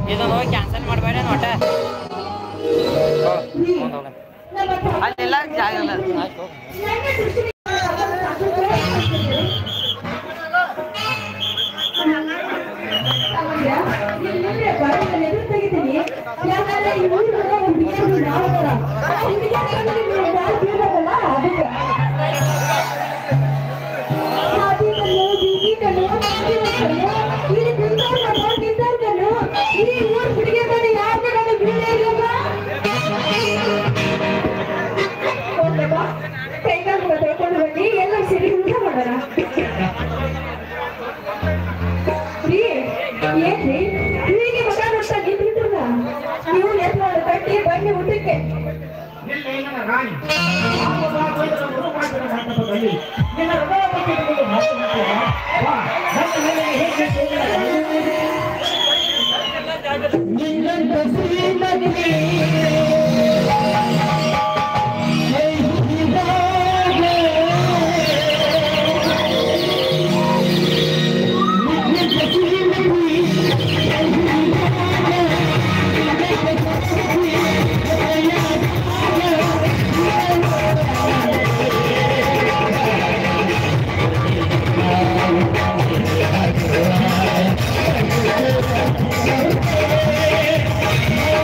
ಇದನ್ನು ಹೋಗಿ ಕ್ಯಾನ್ಸಲ್ ಮಾಡಬೇಡ ಒಟ್ಟ ಅಲ್ಲೆಲ್ಲ ಜಾಗ ಇಲ್ಲ ಆಯ್ತು ಎಲ್ಲ ಸರಿ ಊಟ ಮಾಡೋಣ ರೀ ಏನ್ರಿ ಹೀಗೆ ಮಗ ನೋಡ್ತಾ ನಿಂತಿದ್ರಲ್ಲ ನೀವು ಎತ್ ಮಾಡಿ ಕಟ್ಟಿ ಬನ್ನಿ ಊಟಕ್ಕೆ ¡Vamos!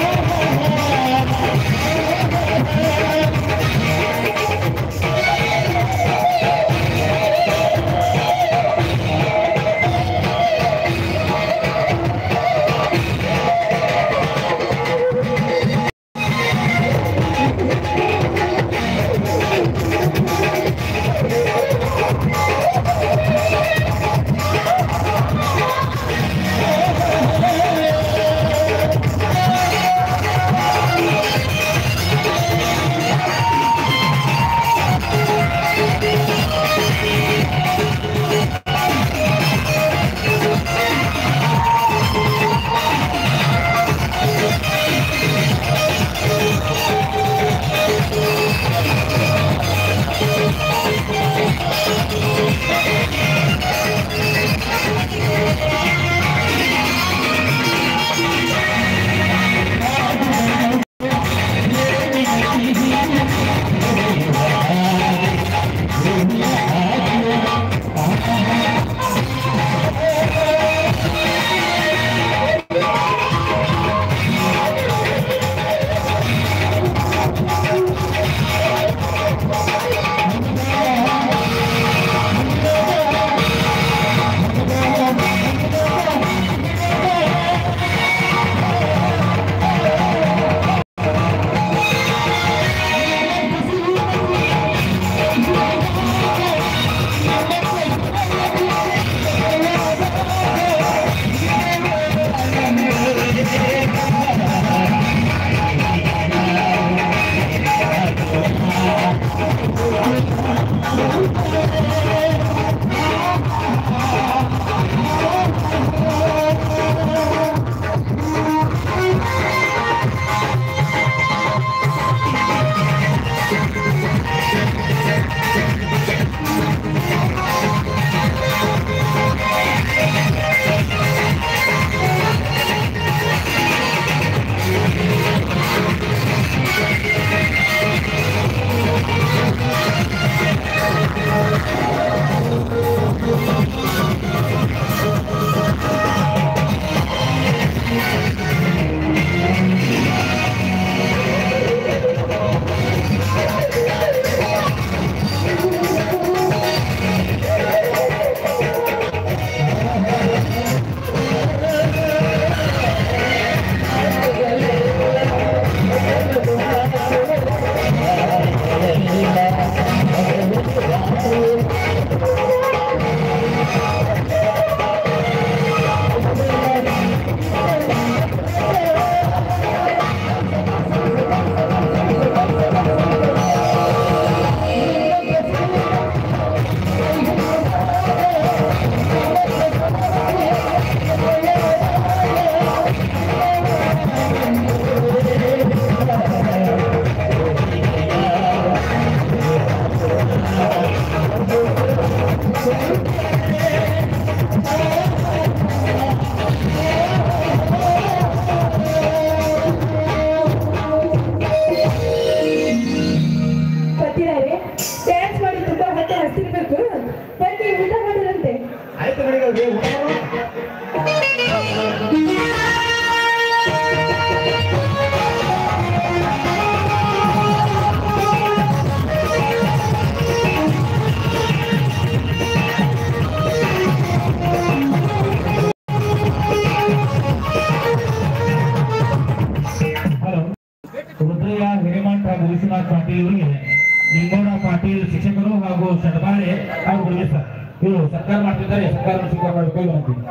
ವಿಶ್ವನಾಥ್ ಪಾಟೀಲ್ ಅವರಿಗೆ ನಿಂಗೋಡ ಪಾಟೀಲ್ ಶಿಕ್ಷಕರು ಹಾಗೂ ಶಡಬಾಳೆ ಹಾಗೂ ಹುಡುಗಿ ಸರ್ ಇವರು ಸರ್ಕಾರ ಮಾಡ್ತಿದ್ದಾರೆ ಸರ್ಕಾರ ಸ್ವೀಕಾರ ಮಾಡಬೇಕು ವಿನಂತಿ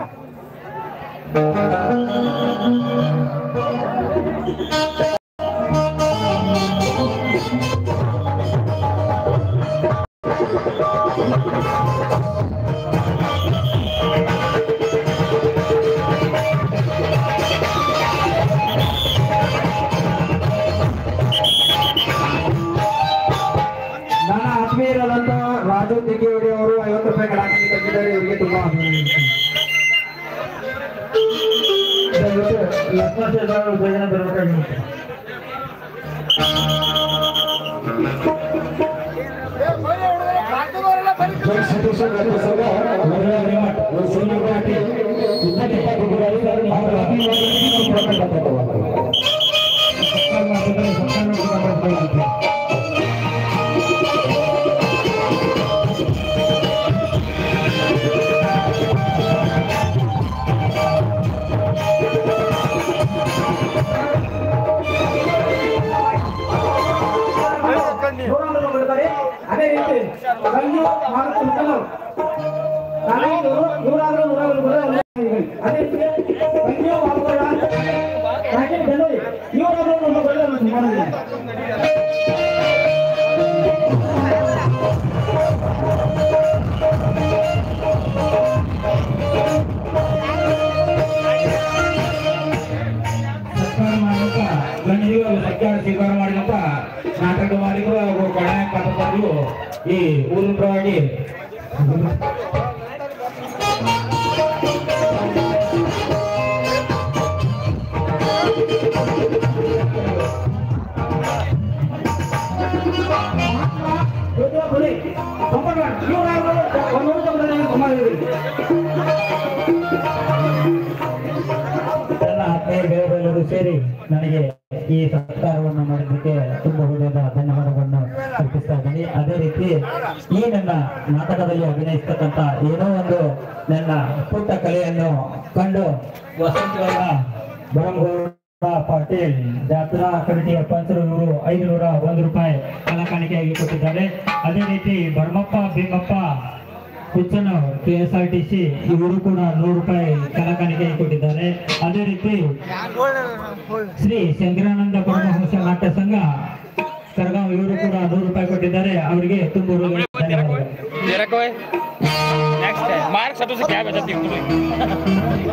ನನ್ನ ಆತ್ಮೀಯರಾದಂತ ರಾಜು ತಿಗ್ಗಿಯೋಡಿ ಅವರು ಐವತ್ತು ರೂಪಾಯಿ ಕಡಾಕಿ ತಂದಿದ್ದಾರೆ ಇವರಿಗೆ ತುಂಬಾ ಅಭಿನಂದನೆ ದಯವಿಟ್ಟು ಲಕ್ಷ್ಮಣ ಸೇರ್ದಾರ್ ಬೇಗನೆ ಬರಬೇಕಾಗಿ ಸರ್ಕಾರ ಮಾಡ್ತಿದ್ದಾರೆ ಸರ್ಕಾರ ಸ್ವೀಕಾರ ಮಾಡಬೇಕು ನೂರಾರು ಬರ್ತಾರೆ ಅದೇ ರೀತಿ ಸಂಜು ಮಾರುತಿ ಮುಖಂಡರು ನಾಲ್ಕು ನೂರಾರು ನೂರಾರು ಬರೋ ಅದೇ ರೀತಿ ಸಂಜು ಮಾರುಗಳ ರಾಕೇಶ್ ಬೆಳ್ಳೂರಿ ಇವರಾದ್ರು ನಮ್ಮ ಬೆಳ್ಳೂರು ಮಾಡಿದ್ದಾರೆ ಸರ್ಕಾರ ಮಾಡಿದಂತ ಗಣ್ಯರು ಸರ್ಕಾರ ಸ್ವೀಕಾರ ಮಾಡಿದಂತ ನಾಟಕ ಮಾಲೀಕರು ಹಾಗೂ ಕಡಾಯ ಪಾತ್ರಧಾರಿಗಳು ಈ ಊರುಂಟವಾಗಿ ಇವತ್ತು ಬನ್ನಿ ಸಂಪರ್ಕ ನೂರಾರು ಒಂದು ನೂರು ಸುಮಾರು ಎಲ್ಲ ಆತ್ಮೀಯ ಗೆಳೆಯರೆಲ್ಲರೂ ಸೇರಿ ನನಗೆ ಈ ಸತ್ಕಾರವನ್ನು ಮಾಡೋದಕ್ಕೆ ತುಂಬ ಹೃದಯದ ಧನ್ಯವಾದಗಳನ್ನು ಅರ್ಪಿಸ್ತಾ ಇದ್ದೀನಿ ಅದೇ ರೀತಿ ಈ ನನ್ನ ನಾಟಕದಲ್ಲಿ ಅಭಿನಯಿಸ್ತಕ್ಕಂಥ ಏನೋ ಒಂದು ನನ್ನ ಪುಟ್ಟ ಕಲೆಯನ್ನು ಕಂಡು ವಸಂತಗೌಡ ಬರಂಗೌಡ ಪಾಟೀಲ್ ಜಾತ್ರಾ ಕಮಿಟಿಯ ಪಂಚರು ಇವರು ಐದುನೂರ ಒಂದು ರೂಪಾಯಿ ಕಲಾ ಕಾಣಿಕೆಯಾಗಿ ಕೊಟ್ಟಿದ್ದಾರೆ ಅದೇ ರೀತಿ ಭರಮಪ್ಪ ಭೀಮಪ್ಪ ಹುಚ್ಚನ K S R T C ಇವರು ಕೂಡ ನೂರು ರೂಪಾಯಿ ಕಲಾ ಕಾಣಿಕೆ ಕೊಟ್ಟಿದ್ದಾರೆ ಅದೇ ರೀತಿ ಶ್ರೀ ಶಂಕರಾನಂದ ಪರಮಹಂಸ ನಾಟ್ಯ ಸಂಘ ಕರಗಾಂವ್ ಇವರು ಕೂಡ ನೂರು ರೂಪಾಯಿ ಕೊಟ್ಟಿದ್ದಾರೆ ಅವರಿಗೆ ತುಂಬ ಹೃದಯದ ಧನ್ಯವಾದಗಳು मेरा कोई नेक्स्ट है मार्क सटू से क्या बचाती हूँ तुम्हें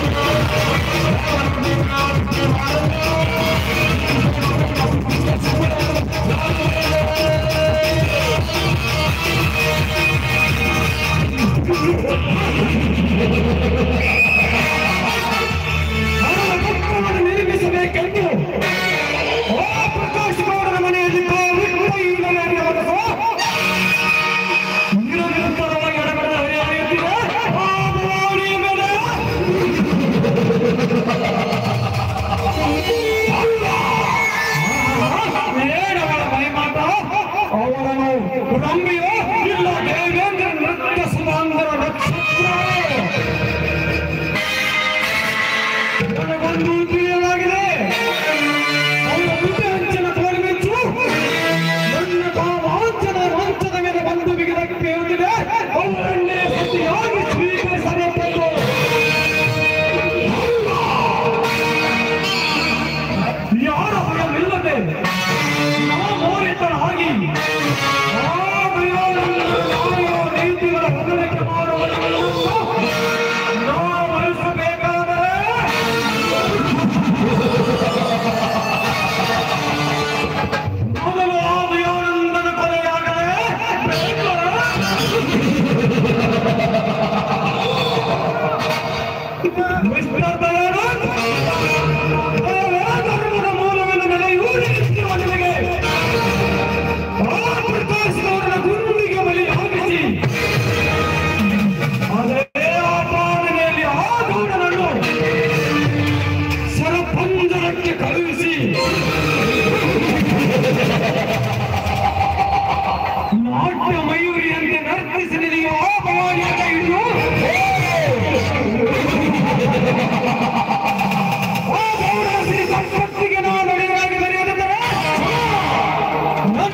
Thank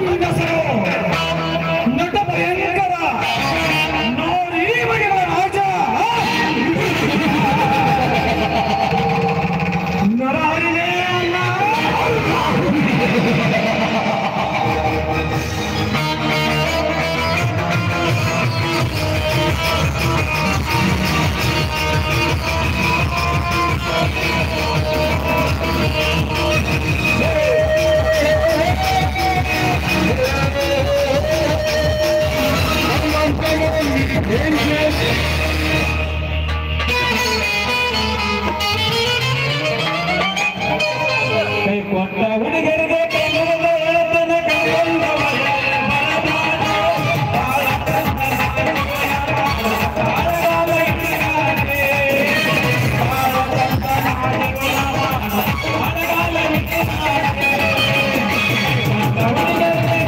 ಹೆಸರು ನಟ ಭಯಂಕರ ನೋಡಿ ಬಗೆಗಳ ರಾಜ ನರಹರಿನೇ ಅಲ್ಲ ಕೈ ಕೊಟ್ಟ ಹುಡುಗರಿಗೆ ಕಣ್ಣುಗಳ ಎಳೆತನ ಕಂಗೊಂಡ ಒಳ್ಳೆ ಬರಮಾಡ. ಬಾಳಗಾಲ ಇಟ್ಟಿದ್ದಾರೆ. ಬಾಳದಂತ ನಾಡಿಗಳ ಮಾಡ. ಬಾಳಗಾಲ ಇಟ್ಟಿದ್ದಾರೆ. ಕೊಟ್ಟ ಹುಡುಗರಿಗೆ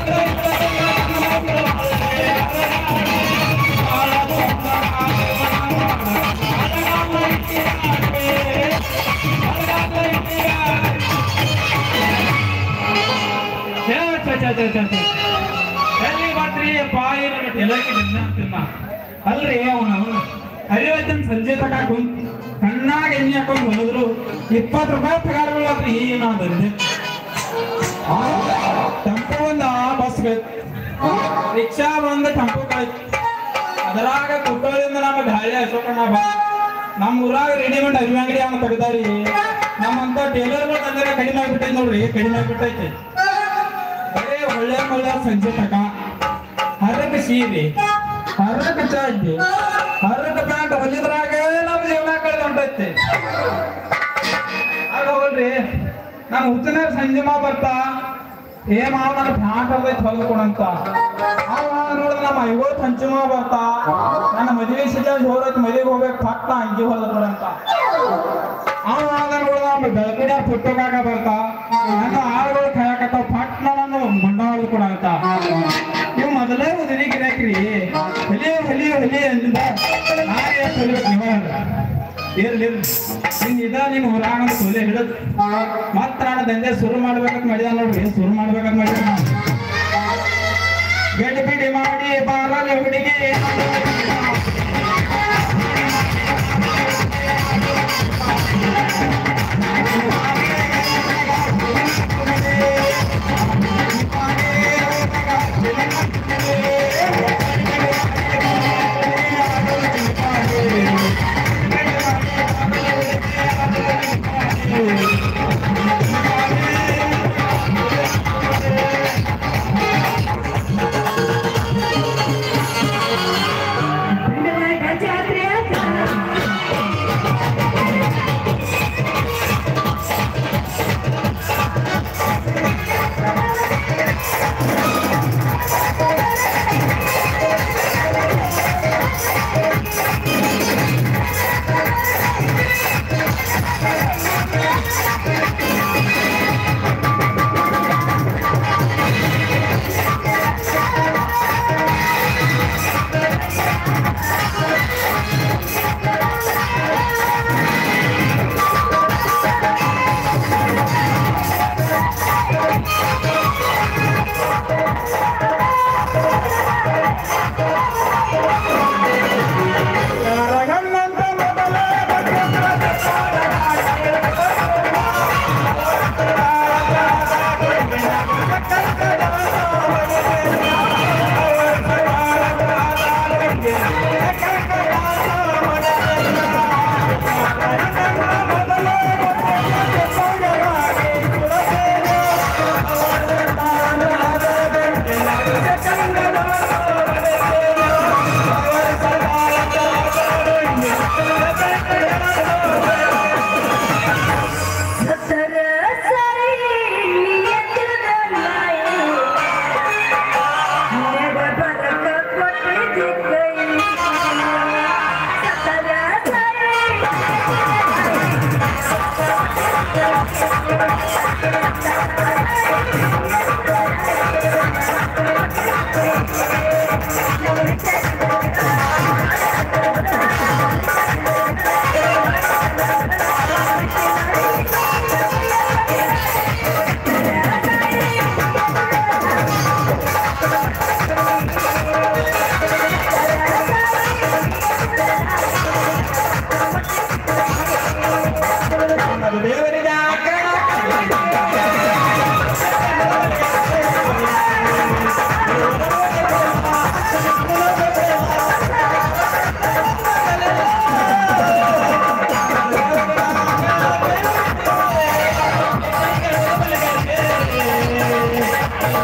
ಎಲ್ಲಿ ಬರ್ತೀರಿ ಪಾಯಿ ಎಲ್ಲಕ್ಕೆ ತಿನ್ನ ಅಲ್ರಿ ಅವನು ಅವನು ಹರಿವತ್ತನ್ ಸಂಜೆ ತಕ ಕುಂತ್ ಕಣ್ಣಾಗ ಎಣ್ಣೆ ಹಾಕೊಂಡು ಬಂದ್ರು ಇಪ್ಪತ್ತು ರೂಪಾಯಿ ಪಗಾರ ಬೀಳತ್ರಿ ಈ ನಾ ಬಂದೆ ಟೆಂಪೋ ಒಂದ ಬಸ್ ಬೇಕು ರಿಕ್ಷಾ ಬಂದ ಟೆಂಪೋ ಕಳಿತು ಅದರಾಗ ಕುಟ್ಟೋದಿಂದ ನಮ್ಮ ಗಾಳಿ ಅಶೋಕಣ್ಣ ಬಾ ನಮ್ಮ ಊರಾಗ ರೆಡಿಮೇಡ್ ಅರಿವಿ ಅಂಗಡಿ ಅವನು ತೆಗ್ದಾರಿ ನಮ್ಮಂತ ಟೇಲರ್ಗಳು ತಂದ್ರೆ ಕಡಿಮೆ ಆಗ್ಬಿಟ್ಟೈತಿ ನೋಡ್ರಿ ಕಡಿಮೆ ಆಗ್ಬಿಟ್ಟೈತಿ ಬರೇ ಒಳ್ಳೆ ಒಳ್ಳೆ ಸಂಜೆ ತಕ ಹರಕ ಸೀರೆ ಹರಕ ಚಾಡ್ಡಿ ಹರಕ ಪ್ಯಾಂಟ್ ಹೊಲಿದ್ರಾಗ ನಮ್ಮ ಜೀವನ ಕಳೆದು ಹೊಂಟೈತಿ ಆಗ ಹೋಗ್ರಿ ನಾನು ಹುಚ್ಚನ ಸಂಜೆ ಮಾ ಬರ್ತಾ ಏ ಮಾವ ನನ್ನ ಪ್ಯಾಂಟ್ ಹೊಲ್ದೈತಿ ಹೊಲ್ದು ಕೊಡಂತ ಅವ ನೋಡಿದ ನಮ್ಮ ಐವಳು ಪಂಚಮ ಬರ್ತಾ ನನ್ನ ಮದುವೆ ಸೀಸನ್ ಹೋಗೈತಿ ಮದುವೆಗೆ ಹೋಗ್ಬೇಕು ಪಟ್ಟ ಅಂಗಿ ಹೊಲ್ದು ಕೊಡಂತ ಅವ ನೋಡಿದ ನಮ್ಮ ಬೆಳಕಡೆ ಪುಟ್ಟಗಾಗ ಬರ್ತಾ ನನ್ನ ಆಳುಗಳು ಕಾಯಕತ್ತಾವ ಪಟ್ನ ನಾನು ಮಂಡ ಹೊಲ್ದು ಕೊಡಂತ ನೀವು ಮೊದಲೇ ಉದಿರಿ ಗಿರಾಕ್ರಿ ಹೊಲಿ ಹೊಲಿ ಹೊಲಿ ಅಂದಿಂದ ನಾನೇ ಹೊಲಿಬೇಕು ನೀವ ಇರ್ಲಿ ಇರ್ಲಿ ನಿನ್ ಇದ ನೀನು ಹೊರಾಣ ತೊಲೆ ಹಿಡಿದು ಮತ್ತ ನಾನು ದಂಧೆ ಶುರು ಮಾಡ್ಬೇಕಂತ ಮಾಡಿದ ನೋಡ್ರಿ ಶುರು ಮಾಡ್ಬೇಕಂತ ಮಾಡಿದ ಗಡಿ ಬಿಡಿ ಮಾಡಿ ಬಾರಲ್ಲ ಹುಡುಗಿ ಗಂಜಿ ಆತ್ರಿ ಆತ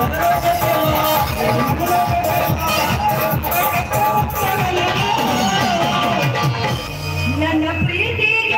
ನನ್ನ ಪ್ರೀತಿಗೆ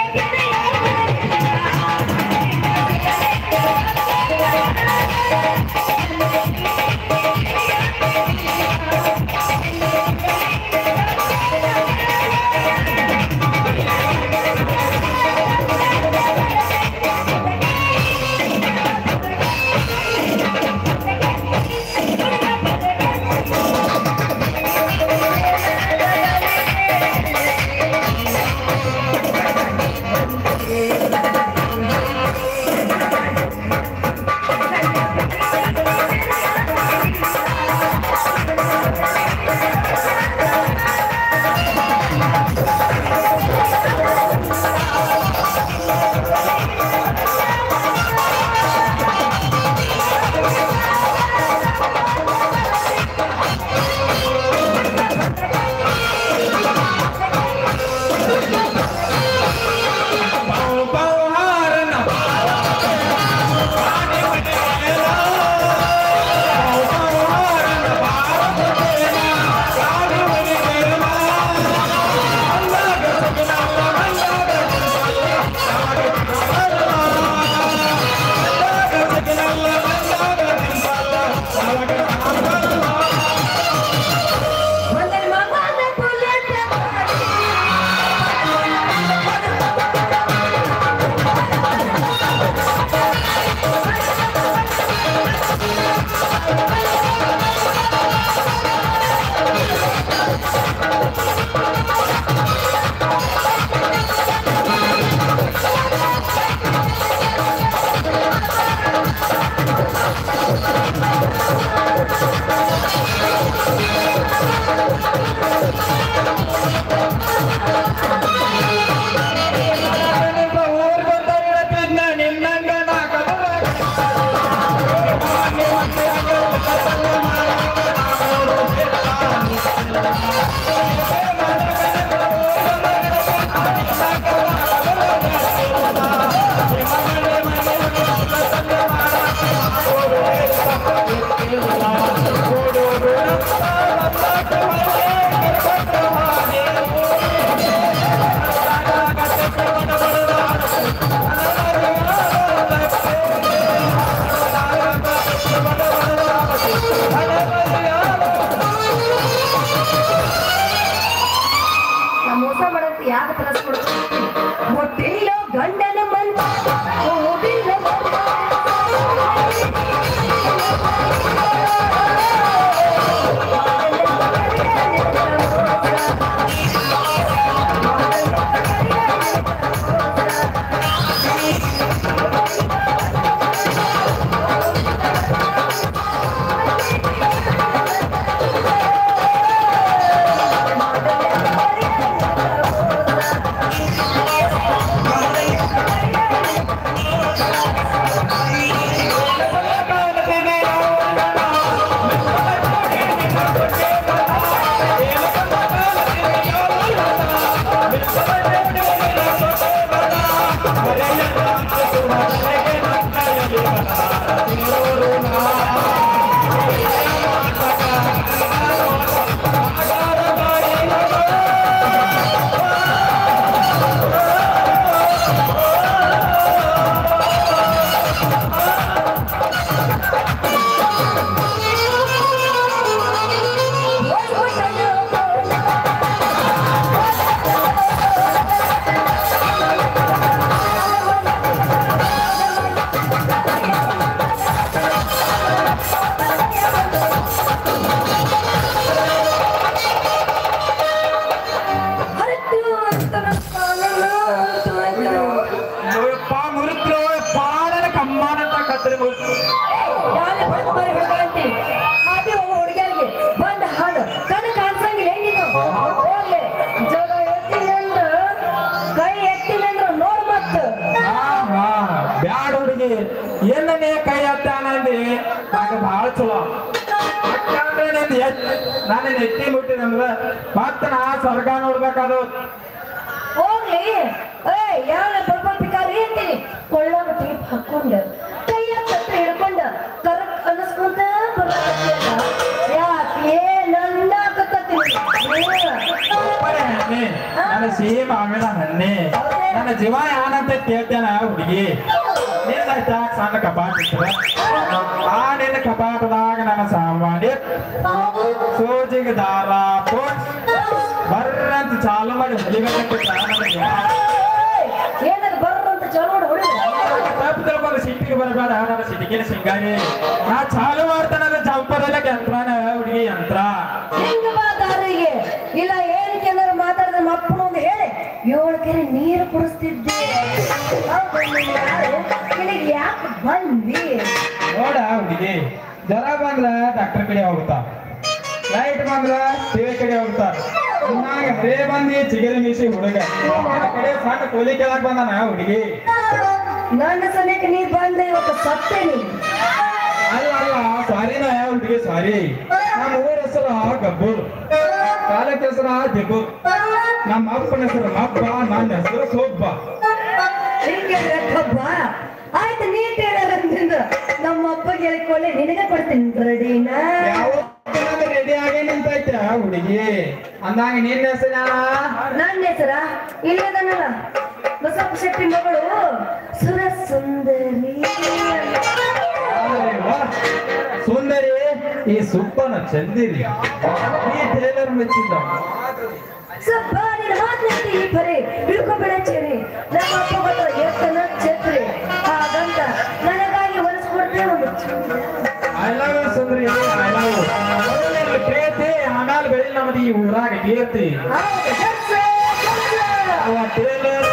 ಒಂದರ ಮಗನ ಪುಲ್ಯಂತ ನಾ ಮೋಸ ಮಾಡಂತ ಯಾಕೆ ತರಸ್ಕೊಡ್ತು ಮುಟ್ಟಿಲ್ಲೋ ಗಂಡನ ಮನ್ನ ಓದಿಲ್ಲ ಹುಡುಗಿಯರಿಗೆ ಬಂದ ಹಾಡು ಕಣ್ಣು ಕಾಣಿಸಂಗಿಲ್ಲ ಹೆಂಗಿದು ಹೋಗ್ಲಿ ಜಗ ಎತ್ತಿಲ್ಲ ಕೈ ಎತ್ತಿಲ್ಲ ನೋಡ್ ಮತ್ತ ಆಹಾ, ಬ್ಯಾಡ ಹುಡುಗಿ ಏನನ್ನೇ ಕೈ ಹತ್ತಾನಂದಿ ನನಗೆ ಬಹಳ ಚಲೋ ಯಾಕಂದ್ರೆ ನಿಂದ್ ಎತ್ ನಾನು ಎತ್ತಿ ಮುಟ್ಟಿದಂದ್ರ ಮತ್ತ ನಾ ಸ್ವರ್ಗ ನೋಡ್ಬೇಕಾದು ಹೋಗ್ಲಿ ಏಯ್ ಯಾವ ಸ್ವಲ್ಪ ಪಿಕಾರಿ ಅಂತೀನಿ ಕೊಳ್ಳೋಗ ಟೀಪ್ ಹಾಕೊಂಡ ಕೈಯ ಕತ್ರ ಹಿಡ್ಕೊಂಡ ಕರೆಕ್ಟ್ ಅನ್ನಿಸ್ಕೊಂತ ನನ್ನ ಜೀವ ಯಾನಂತ ಕೇಳ್ತೇನ ಹುಡುಗಿ ನಿನ್ನ ಚಾಕ್ ಸಣ್ಣ ಕಪಾಟ್ ಇರ್ತದ ಆ ನಿನ್ನ ಕಪಾಟದಾಗ ನನ್ನ ಸಾಮಾನ್ಯ ಸೋಜಿಗೆ ದಾರ ಪೋಟ್ ಬರ್ರಂತ ಚಾಲು ಮಾಡಿ ಹೊಲಿಬೇಕು ಏನದು ಬರ್ರ ಅಂತ ಚಾಲು ಮಾಡಿ ಹೊಡಿ ತಪ್ಪು ತಿಳ್ಕೊಂಡು ಸಿಟ್ಟಿಗೆ ಬರಬೇಡ ನನ್ನ ಸಿಟಿಗಿನ ಸಿಂಗಾರಿ ನಾ ಚಾಲು ಮಾಡ್ತಾನಲ್ಲ ಜಂಪದಲ್ಲ ಯಂತ್ರನ ಹುಡುಗಿ ಯಂತ್ರ ಹೆಂಗ ಬಾ ದಾರಿಗೆ ಇಲ್ಲ ಏನಕ್ಕೆ ಏನಾರು ಮಾತಾಡಿದ್ರೆ ಮಪ್ಪನ ಒಂದು ಹೇಳಿ ಏಳು ಕೆರೆ ನೀರು ಕುಡಿಸ್ತಿದ್ದೆ ನಿನಗೆ ಯಾಕೆ ಬಂದಿ ನೋಡ ಹುಡುಗಿ ಜ್ವರ ಬಂದ್ರ ಡಾಕ್ಟರ್ ಕಡೆ ಹೋಗ್ತಾ ಲೈಟ್ ಬಂದ್ರ ಟಿವಿ ಕಡೆ ಹೋಗ್ತಾ ಇನ್ನಾಗ ಹರೇ ಬಂದಿ ಚಿಗರಿ ಮೀಸಿ ಹುಡುಗ ನಿನ್ನ ಕಡೆ ಸಣ್ಣ ಕೂಲಿ ಕೇಳಕ್ ಬಂದಾನ ಹುಡುಗಿ ನನ್ನ ಸಮಯಕ್ಕೆ ನೀ ಬಂದೆ ಇವತ್ತು ಸತ್ತೇ ನೀ ಅಲ್ಲ ಅಲ್ಲ ಸಾರಿನ ಹುಡುಗಿ ಸಾರಿ ನಮ್ಮ ಊರ ಹೆಸರು ಗಬ್ಬೂರ್ ಕಾಲಕ್ಕೆ ಹೆಸರ ದಿಬ್ಬು ನಮ್ಮ ಅಪ್ಪನ ಹೆಸರು ಅಪ್ಪ ನನ್ನ ಹೆಸರು ಸೋಬ್ಬ ಹಿಂಗೆ ಕಬ್ಬ ಆಯ್ತು ನೀ ಹೇಳೋದ್ರಿಂದ ನಮ್ಮ ಅಪ್ಪಗೆ ಹೇಳಿಕೊಳ್ಳಿ ನಿನಗೆ ಕೊಡ್ತೀನಿ ರೆಡಿನ ಯಾವ ರೆಡಿ ಆಗೇ ನಿಂತೈತೆ ಹುಡುಗಿ ಅಂದಾಗ ನಿನ್ನ ಹೆಸರು ನನ್ನ ಹೆಸರ ಇಲ್ಲದನಲ್ಲ ಬಸಪ್ಪ ಶೆಟ್ಟಿ ಮಗಳು ಸುರ ಸುಂದರಿ ಅರೆ ವಾ, ಸುಂದರಿ ಈ ಸುಪ್ಪನ ಚಂದಿರಿ ಈ ಟೇಲರ್ ಮೆಚ್ಚಿದ್ದ ಸಬ್ಬ ನಿನ್ನ ಮಾತನಾಡಿ ಈ ಪರಿ ಹಿಡ್ಕೊಬೇಡ ಚೇರಿ ನಮ್ಮ ಅಪ್ಪ ಗೊತ್ತ ಎತ್ತನ ಛತ್ರಿ ಹಾಗಂತ ನನಗಾಗಿ ಹೊಲಿಸ್ಕೊಡ್ತೇನೆ ಒಂದು ಚೂರು. ಐ ಲವ್ ಯು ಸುಂದರಿ ಐ ಲವ್ ಪ್ರೀತಿ ಆಮೇಲೆ ಬೆಳಿ ನಮ್ಮದು ಈ ಊರಾಗ ಕೀರ್ತಿ ಹೌದು, ಜರ್ಸೆ, ಜರ್ಸೆ. ಅವ ಟೇಲರ್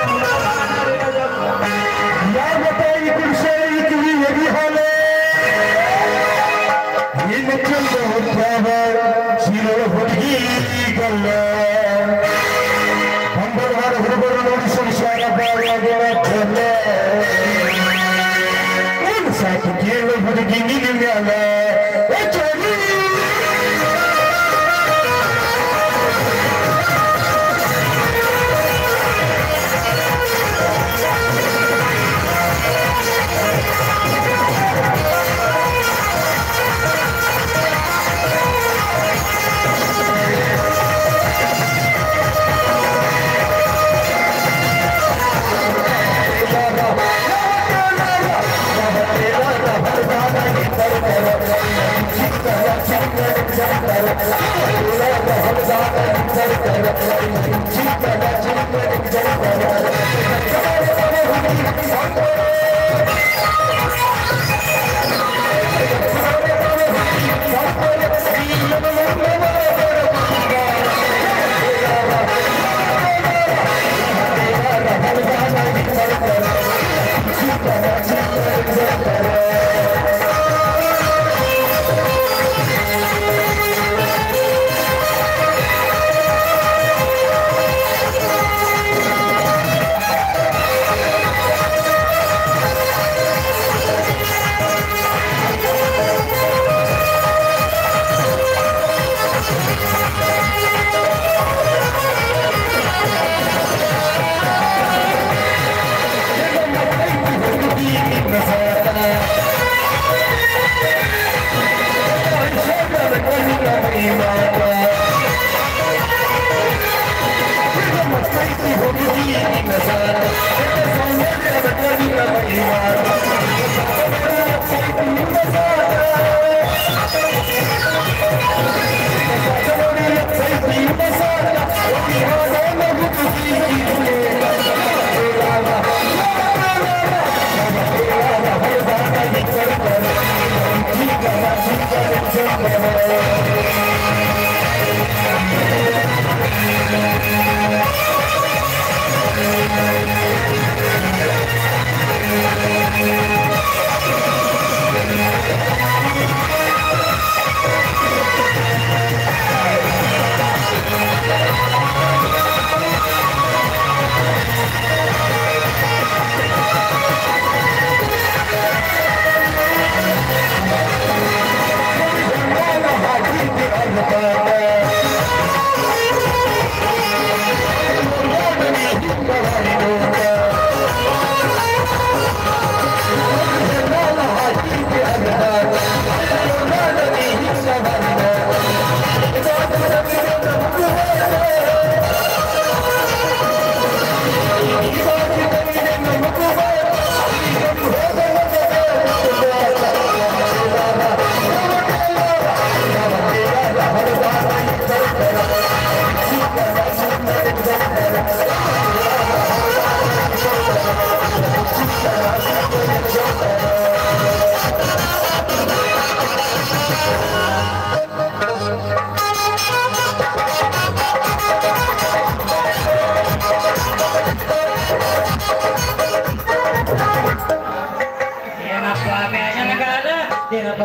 Thank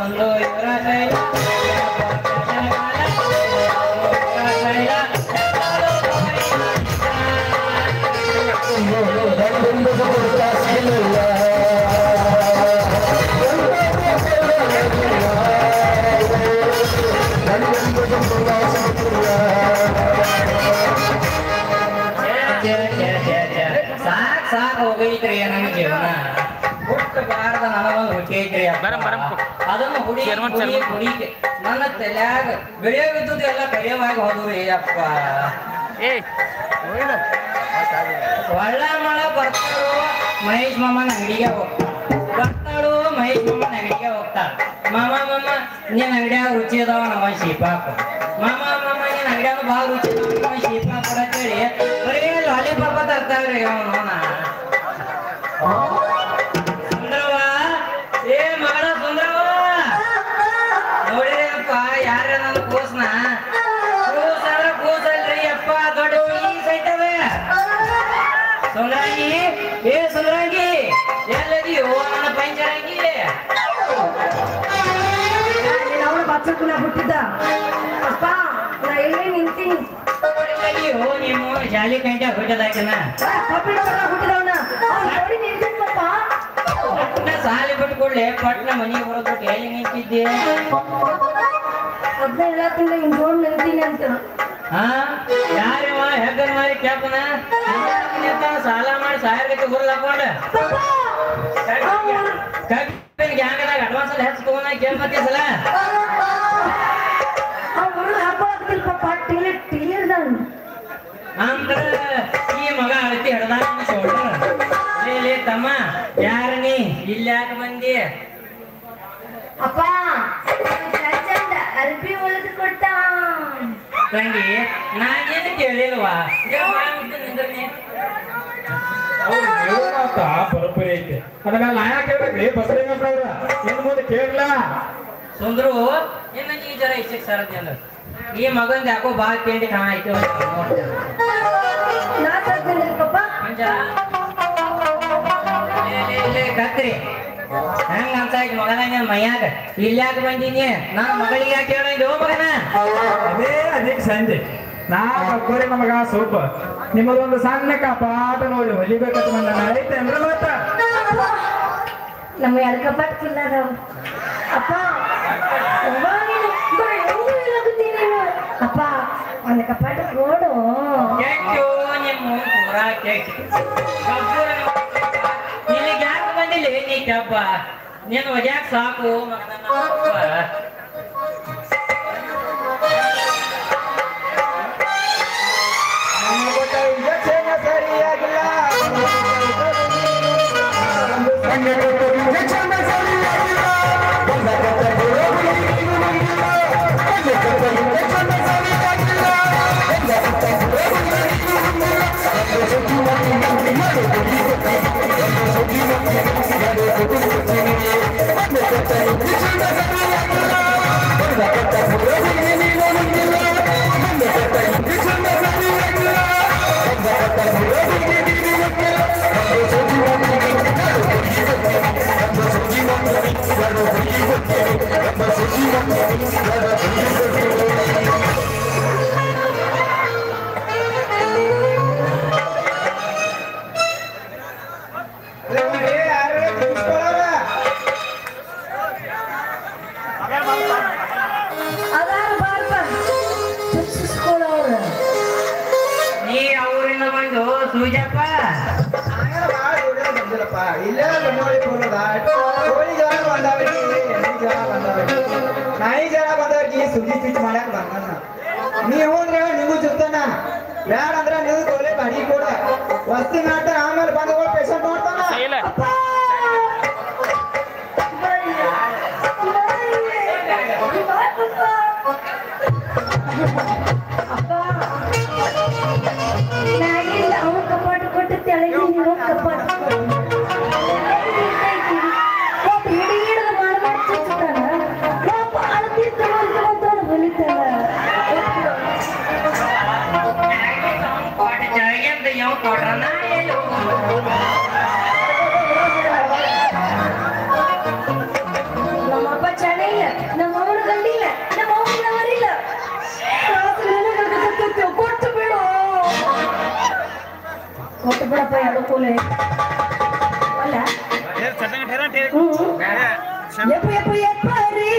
ಒಂದು ಇವರ ಶೈಲ ಇವರ ಶೈಲ ಸಾಕ್ ಸಾಕ್ ಹೋಗೈತ್ರಿ ನನ್ನ ಜೀವನ ಹುಟ್ಟಬಾರ್ದ ನನಗೊಂದು ಹುಟ್ಟೈತ್ರಿ ಅಪ್ಪ. ಬರಂ, ಬರಂ. ಅದನ್ನು ಹುಡಿ ಚರ್ಮನ್, ಹುಡಿ ಚರ್ಮನ್. ಹುಡಿಕೆ ನನ್ನ ತಲ್ಯಾಗ ಬೆಳೆಯ ವಿದ್ಯುತ್ ಎಲ್ಲ ಕರಿಯವಾಗಿ ಹೋದ್ರಿ ಅಪ್ಪ ಏಯ್ ಹೋಗಿಲ್ಲ ಒಳ್ಳ ಮಳ ಬರ್ತಾಳು ಮಹೇಶ್ ಮಾಮನ ಅಂಗಡಿಗೆ ಹೋಗ್ತಾಳ ಬರ್ತಾಳು ಮಹೇಶ್ ಮಾಮನ ಅಂಗಡಿಗೆ ಹೋಗ್ತಾಳ ಮಾಮ ಮಾಮ ನಿನ್ನ ಅಂಗಡಿಯಾಗ ರುಚಿ ಅದಾವ ನಮ್ಮ ಶೀಪಾಕ ಮಾಮ ಮಾಮ ನಿನ್ನ ಅಂಗಡಿಯಾಗ ಭಾಳ ರುಚಿ ಅದಾವ ನಮ್ಮ ಶೀಪಾಕ ಅಂತೇಳಿ ಬರೀ ಲಾಲಿಪಾಪ ತರ್ತಾವ್ರಿ ಅವನು ಸುಂದ್ರವ ಏ ಮಗಳ ಸುಂದ್ರವ ನೋಡಿರಪ್ಪ ಯಾರ ನನ್ನ ಕೂಸ್ನ ಕೂಸರ ಕೂಸಲ್ರಿ ಅಪ್ಪ ದೊಡ್ಡ ಈ ಸೈತವೆ ಸುಂದರಂಗಿ ಏ ಸುಂದರಂಗಿ ಎಲ್ಲದಿಯೋ ನನ್ನ ಪಂಚರಂಗಿ ಅವನು ಬಚ್ಚಕ್ಕನ ಹುಟ್ಟಿದ್ದ ಅಪ್ಪ ನಾ ಎಲ್ಲೇ ನಿಂತೀನಿ ಎಲ್ಲದಿಯೋ ನಿಮ್ಮ ಶಾಲಿ ಕಂಟ ಹುಟ್ಟದಾಕಿನ ಕಬ್ಬಿಣ ಹುಟ್ಟಿದವನ ಅವ್ನು ನೋಡಿ ನಿಂತಿದ್ದಪ್ಪ ಪಟ್ನ ಸಾಲಿ ಬಿಟ್ಕೊಡ್ಲೆ ಪಟ್ನ ಮನೆಗೆ ಹೊರದ್ಬಿಟ್ಟು ಎಲ್ಲಿ ನಿಂತಿದ್ದೆ ಅದನ್ನ ಹೇಳತ್ತಿಲ್ಲ ಹಿಂಗ್ ನೋಡ್ ನಿಂತೀನಿ ಅಂತ ಹಾ ಯಾರಿವ ಹೆಗ್ಗನ್ ಮಾರಿ ಕ್ಯಾಪನ ಸಾಲ ಮಾಡಿ ಸಾವಿರ ಗತಿ ಹುರ್ಲ್ ಹಾಕೊಂಡ ಗ್ಯಾಂಗದಾಗ ಅಡ್ವಾನ್ಸ್ ಅಲ್ಲಿ ಹೆಚ್ಚು ತಗೊಂಡ ಕೇಳ್ಬತ್ತಿ ಸಲ ಅವ್ನು ಹಾಕೋದಿಲ್ಲ ಪಾಪ ಟೀಲರ್ ಟೀಲರ್ದನ್ ಅಂದ್ರ ಈ ಮಗ ಅಳತಿ ಹಿಡ್ದ ಶೋಲ್ಡರ್ ಲೇ ಲೇ ತಮ್ಮ ಯಾರ ನೀ ಇಲ್ಲಿ ಯಾಕೆ ಬಂದಿ ಅಪ್ಪ ಚಂದ ಅರ್ಬಿ ಹೊಲಿದು ಕೊಡ್ತ ತಂಗಿ ನಾನೇನು ಕೇಳಿಲ್ವಾ ಯವ್ವ, ಮುಗ್ದು ನಿಂದ್ರನಿ. ಅವ್ರು ಹೇಳೋಣಂತ ಬರೋಬ್ಬರಿ ಐತೆ ಅದನ್ನ ನಾ ಯಾಕೆ ಹೇಳ್ಬೇಕ್ರಿ ಬಸಲಿಂಗಪ್ಪ ಅವ್ರ ಇನ್ನು ಮುಂದೆ ಕೇಳಲ್ಲ ಸುಂದ್ರು ಇನ್ನ ನೀ ಜರ ಇಷ್ಟಕ್ಕೆ ಸರದಿ ಅಂದ್ರ ಈ ಮಗಂದ ಯಾಕೋ ಬಾಳ ತಿಂಡಿ ಕಾಣ ಐತೆ ನೋಡ್ತೇನೆ ನಾ ತರ್ತೀನಿ ಪಾಪ ಮಂಜ ಲೇ, ಲೇ, ಲೇ, ಕತ್ರಿ ಹೆಂಗ ಅಂತ ಈಗ ಮಗನ ನಿನ್ ಮೈಯಾಗ ಇಲ್ಲಿ ಯಾಕೆ ಬಂದೀನಿ ನನ್ನ ಮಗಳಿಗೆ ಯಾಕೆ ಹೇಳಿದ್ದೆ ಓ ಮಗನ ಅದೇ ಅದಕ್ಕೆ ಸಂಜೆ ನಾ ಕಬ್ಬರಿ ನಮಗ ಸೂಪ ನಿಮ್ಮದೊಂದು ಸಣ್ಣ ಕಪಾಟ ನೋಡಿ ಹೊಲಿಬೇಕಂತ ಬಂದ ಐತೆ ಅಂದ್ರೆ ಮಾತ ನಮ್ಮ ಎರಡು ಕಪಾಟ್ ಫುಲ್ ಅದಾವ ಅಪ್ಪ ಅವ್ವ ನೀನು ಬರೀ ಹೆಂಗೂ ಹೇಳಾಕತ್ತಿ ನೀನು? ಅಪ್ಪ ಒಂದು ಕಪಾಟ ಕೊಡು ಕೆಟ್ಟು ನಿಮ್ಮ ಪೂರ ಕೆಟ್ಟ ಕಬ್ಬೂರ ನಿನಗೆ ಯಾಕೆ ಬಂದಿಲ್ಲ ನೀ ಕಬ್ಬ ನೀನು ಒದ್ಯಾಕ ಸಾಕು ಮಗನ ನಮ್ಮ ಅಪ್ಪ. ಇಂಜೆಕ್ಷನ್ ಸರಿಯಾಗಿಲ್ಲ ಅದಾರ ಬಾರ್ಪ ಚುಚ್ಚಿಸ್ಕೊಳ್ಳೋರು ನೀ ಅವರಿಂದ ಬಂದು ಸೂಜಪ್ಪ ಇಲ್ಲೇ ಬಂದವಳಿ ಬರೋದ ಕೋಳಿ ಜನ ಬಂದವ್ರಿ ಎಮ್ಮಿ ಜನ ಬಂದವ್ರಿ ನಾಯಿ ಜನ ಬಂದವ್ರಿಗೆ ಸುದ್ದಿ ಪಿಚ್ ಮಾಡಕ್ ಬಂದಣ್ಣ ನೀವು ಅಂದ್ರೆ ನೀವು ಚುತ್ತಾನ ಬ್ಯಾಡ ಅಂದ್ರೆ ನೀವು ಕೋಳಿ ಬಾಡಿ ಕೂಡ ವಸ್ತಿ ಮಾಡ್ತಾರ ಆಮೇಲೆ ಬಂದಗಳು ಪೇಷಂಟ್ ನೋಡ್ತಾನ ಇಲ್ಲ ಅಪ್ಪ ನಾಗಿಲ್ಲ ಅವನು ಕಪಾಟ ಕೊಟ್ಟು ತೆಳಗಿ ನೀನು ಕಪಾಟ ಒಬ್ಬ ಹಿಡಿ ಹಿಡಿದು ಮಾಡಿ ಮಾಡಿ ಚುಚ್ಚುತ್ತಾನ ಒಬ್ಬ ಅಳ್ತಿರ್ತ ಅಂತ ಹೊಲಿತಾನ ಕೆಳಗೆ ಅಂತ ಯಾವ ಕೊಟ್ರನ ಎಲ್ಲೋ ನಮ್ಮಪ್ಪ ಚೆನ್ನಾಗಿಲ್ಲ ಬಿಡಪ್ಪ ಎರಡು ಕೂಲೆ ಅಲ್ಲ ಚಟಂಗ ಠೇರ ಠೇರ ಹ್ಮ್ ಯಪ್ಪ ಯಪ್ಪ ಯಪ್ಪ ರೀ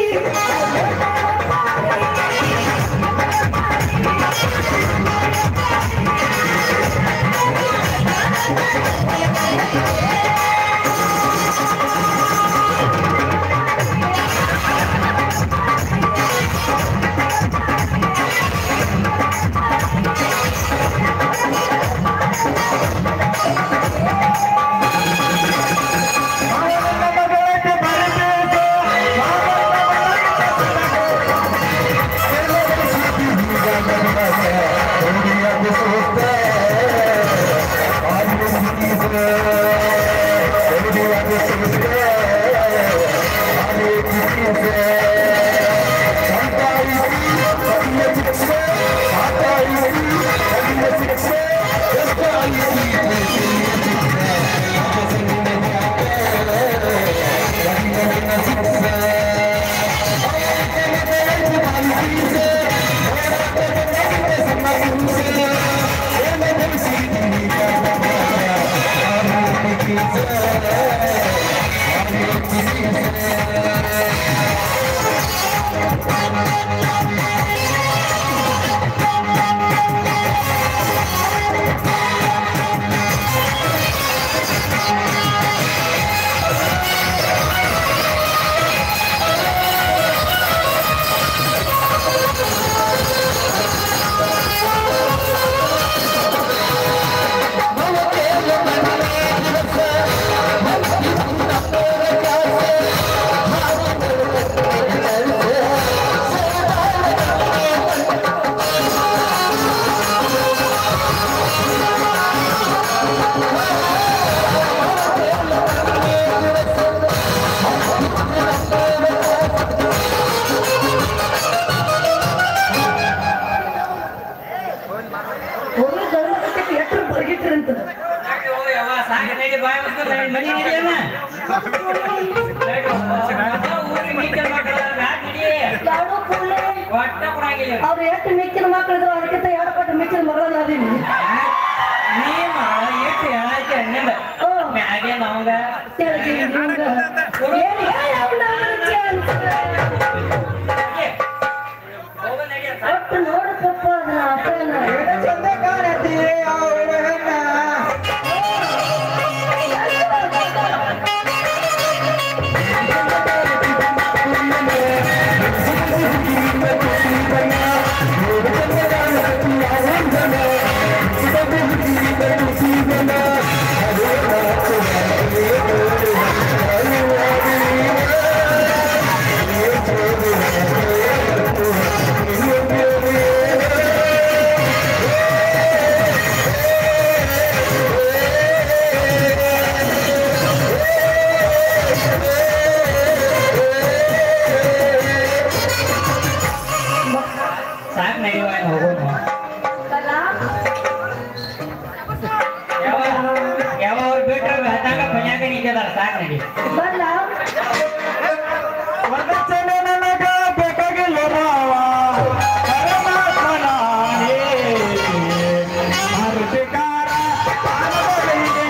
ಹೋಗಿ ಗಂಡಕ್ಕೆ ಎಟ್ರು ಬರ್ಗಿಟ್ರಂತ ಸಾಕು ನಡಿ ಬಾಯ್ ಮುಚ್ಕೊಂಡು ನಡಿ, ಮನೆ ನಡಿಯಮ್ಮ. ಊರಿಗೆ ಮೀಟರ್ ಮಕ್ಕಳು ಬ್ಯಾಗ್ ನಡಿ. ಎರಡು ಕೂಲೆ ಒಟ್ಟ ಕೊಡಂಗಿಲ್ಲ ಇವ್ರು. ಅವ್ರು ಎಷ್ಟು ಮಿಕ್ಕಿನ ಮಕ್ಕಳಿದ್ರು ಅದಕ್ಕಿಂತ ಎರಡು ಪಟ್ಟು ಮಿಕ್ಕಿನ ಮಗಳನ್ನ ಅದೀನಿ ನೀ ಮಾಡ ಎಷ್ಟು ಹೇಳಕ್ಕೆ ಹಣ್ಣಿಂದ ಹ್ಮ್. ಮ್ಯಾಗೆ ನಮ್ಗ ತಿಳಿದಿ ನಿಮ್ಗ ಏನ್ ಹೇಳ ಅವ್ನ chance? ಹೋಗು ನಡಿ, ಸಾಕು. ಒಟ್ಟು ನೋಡಕ್ಕಪ್ಪ ಅದನ್ನ ಅಪ್ಪನ ಚಂದ ಕಾಣತಿ ಅವಳನ್ನ ಸಾಕು ನಡಿವ ಹೋಗೋಣ ಅಲ್ಲ ಯಾವ ಯಾವ ಬಿಟ್ರೆ ಬೆಳ್ತಾಗ ಮನ್ಯಾಗ ನಿಂತಿದಾರ ಸಾಕು ನಡಿ ಬಲ್ಲ ವರದಕ್ಷಿಣೆ ನನಗ ಬೇಕಾಗಿಲ್ಲ ಮಾವ ಪರಮಾತ್ಮ ನಾನೇ. ಮಾರುತಿಕಾರ ಆನಂದಗಳಿಗೆ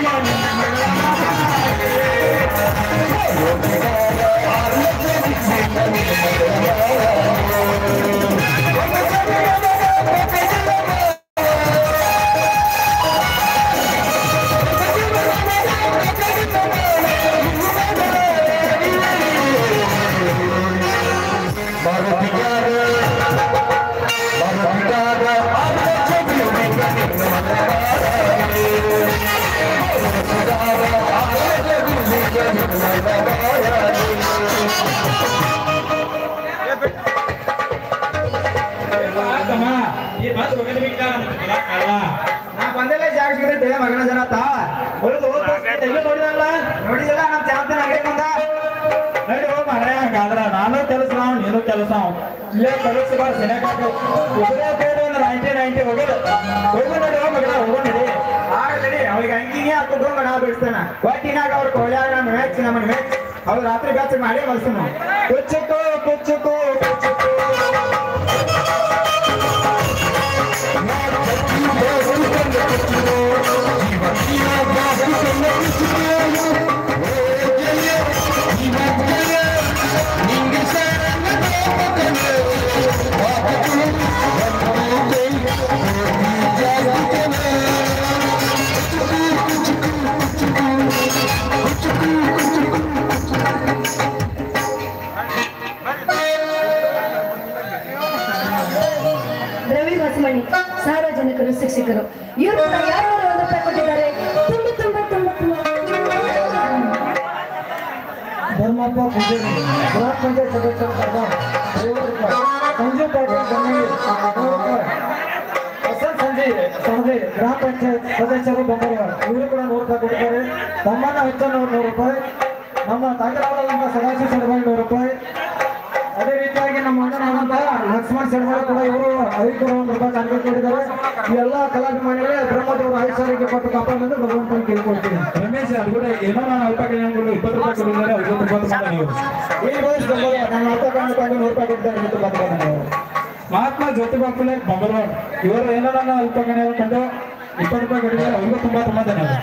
ನಾ ಬಂದೆಲ್ಲ ಜಾಗ ಸಿಗತ್ತೆ ಮಗನ ಜನ ತಾ ಹೊರದು ಎಲ್ಲೂ ನೋಡಿದಲ್ಲ ನೋಡಿದಲ್ಲ ನಮ್ ಚಾಂಪಿಯನ್ ಅಂಗಡಿ ಬಂದ ನಡಿ ಹೋಗ್ ಮಾರ್ರೆ ಹಂಗಾದ್ರ ನಾನು ಕೆಲಸ ನಾವು ನೀನು ಕೆಲಸ ನಾವು ಇಲ್ಲೇ ಕೆಲಸ ಬಾರ ಸೆನೆಗಾಕ ಒಬ್ಬರೇ ಬೇರೆ ಒಂದು ನೈಂಟಿ ನೈಂಟಿ ಹೋಗೋದು ಹೋಗು ನಡಿ ಹೋಗ್ ಮಗನ ಹೋಗು ನಡಿ ಆಗಲಿ ಅವ್ರಿಗೆ ಅಂಗಿಗೆ ಹಾಕೊಂಡು ಹೋಗ ನಾ ಬಿಡಿಸ್ತಾನ ಒಟ್ಟಿನಾಗ ಅವ್ರ ಕೋಳ್ಯಾಗ ನಮ್ಮ ಮೆಚ್ಚಿ ನಮ್ಮನ್ನ ಮೆಚ್ಚಿ ಅವ್ರು ರಾತ್ರಿ ಬೆಚ್ಚ ಮಾಡಿ ಮಲ್ಸು ನಾವು ಕುಚ್ಚುಕು ಕುಚ್ಚುಕು ಕುಚ್ಚುಕು ಜೀವ ಹಸುಮಣಿ ಸಾರ್ವಜನಿಕರು ಶಿಕ್ಷಕರು ಇವರು ಕೂಡ ಯಾರು ಒಂದು ರೂಪಾಯಿ ಕೊಟ್ಟಿದ್ದಾರೆ ತುಂಬಾ ತುಂಬಾ ತುಂಬಾ ತುಂಬಾ ಧರ್ಮಪ್ಪ ಪೂಜಾರಿ ಗ್ರಾಮ ಪಂಚಾಯತ್ ಸದಸ್ಯರ ಸರ್ದಾರ್ ಐವತ್ತು ರೂಪಾಯಿ ಸಂಜು ಪಾಟೀಲ್ ಗಂಗಳಿ ನೂರು ರೂಪಾಯಿ ವಸಂತ್ ಸಂಜಯ್ ಸಹದೆ ಗ್ರಾಮ ಪಂಚಾಯತ್ ಸದಸ್ಯರು ಬಂಗಾರವಾಡ ಇವರು ಕೂಡ ನೂರು ರೂಪಾಯಿ ಕೊಟ್ಟಿದ್ದಾರೆ ತಮ್ಮಣ್ಣ ಹುಚ್ಚನವರು ನೂರು ರೂಪಾಯಿ ನಮ್ಮ ತಾಕರಾದಂಥ ಸದಾಶಿವ ಸಡಬಾಯಿ ನೂರು ರೂಪಾಯಿ ಅದೇ ರೀತಿಯಾಗಿ ನಮ್ಮ ಅಣ್ಣನಾದಂತಹ ಲಕ್ಷ್ಮಣ್ ಶರ್ಮಾಳ ಕೂಡ ಇವರು ಐದು ಒಂದು ರೂಪಾಯಿ ಕಾಣಿಕೆ ಕೊಟ್ಟಿದ್ದಾರೆ ಈ ಎಲ್ಲ ಕಲಾಭಿಮಾನಿಗಳೇ ಬ್ರಹ್ಮದೇವರು ಐದು ಸಾವಿರಕ್ಕೆ ಕೊಟ್ಟು ಕಾಪಾಡಲು ಭಗವಂತನ ಕೇಳ್ಕೊಳ್ತೀನಿ ರಮೇಶ್ ಅದು ಕೂಡ ಏನೋ ನಾನು ಅಲ್ಪ ಕಲ್ಯಾಣಗಳು ಇಪ್ಪತ್ತು ರೂಪಾಯಿ ಕೊಟ್ಟಿದ್ದಾರೆ ಐವತ್ತು ರೂಪಾಯಿ ತಗೊಂಡ ನೀವು ಈ ವಯಸ್ಸಲ್ಲಿ ನಾನು ಅರ್ಥ ಕಂಡು ನೂರು ರೂಪಾಯಿ ಕೊಟ್ಟಿದ್ದಾರೆ ಅಂತ ಬಂದಿದ್ದಾರೆ ಮಹಾತ್ಮ ಜ್ಯೋತಿಬಾ ಫುಲೆ ಬಂಬರ್ವಾಡ್ ಇವರು ಏನೋ ನನ್ನ ಅಲ್ಪ ಕಲ್ಯಾಣ ಕಂಡು ಇಪ್ಪತ್ತು ರೂಪಾಯಿ ಕೊಟ್ಟಿದ್ದಾರೆ ಅವ್ರಿಗೂ ತುಂಬಾ ತುಂಬಾ ಧನ್ಯವಾದ